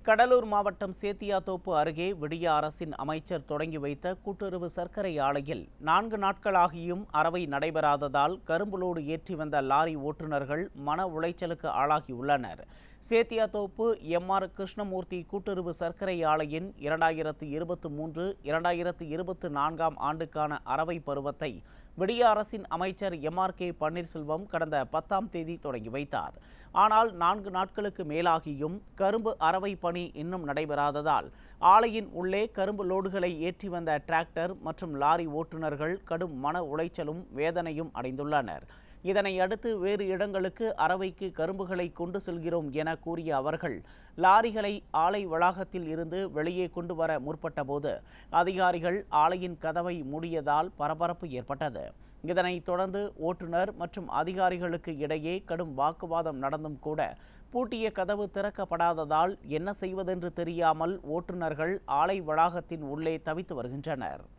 கடலூர் மாவட்டம் சேத்தியாத்தோப்பு அருகே விடிய அரசின் அமைச்சர் தொடங்கி வைத்த கூட்டுறவு சர்க்கரை ஆலையில் நான்கு நாட்களாகியும் அறவை நடைபெறாததால் கரும்புலோடு ஏற்றி வந்த லாரி ஓட்டுநர்கள் மன உளைச்சலுக்கு ஆளாகியுள்ளனர் சேத்தியாத்தோப்பு எம்ஆர் கிருஷ்ணமூர்த்தி கூட்டுறவு சர்க்கரை ஆலையின் இரண்டாயிரத்து இருபத்து மூன்று இரண்டாயிரத்து இருபத்து நான்காம் ஆண்டுக்கான அறவை பருவத்தை விடிய அரசின் அமைச்சர் எம்ஆர் கே பன்னீர்செல்வம் கடந்த பத்தாம் தேதி தொடங்கி வைத்தார் ஆனால் நான்கு நாட்களுக்கு மேலாகியும் கரும்பு அறவை பணி இன்னும் நடைபெறாததால் ஆலையின் உள்ளே கரும்பு லோடுகளை ஏற்றி வந்த டிராக்டர் மற்றும் லாரி ஓட்டுநர்கள் கடும் மன உளைச்சலும் வேதனையும் அடைந்துள்ளனர் இதனை அடுத்து வேறு இடங்களுக்கு அரவைக்கு கரும்புகளை கொண்டு செல்கிறோம் என கூறிய அவர்கள் லாரிகளை ஆலை வளாகத்தில் இருந்து வெளியே கொண்டு வர முற்பட்டபோது அதிகாரிகள் ஆலையின் கதவை மூடியதால் பரபரப்பு ஏற்பட்டது இதனைத் தொடர்ந்து ஓட்டுநர் மற்றும் அதிகாரிகளுக்கு இடையே கடும் வாக்குவாதம் நடந்தும் கூட பூட்டிய கதவு திறக்கப்படாததால் என்ன செய்வதென்று தெரியாமல் ஓட்டுநர்கள் ஆலை வளாகத்தின் உள்ளே தவித்து வருகின்றனர்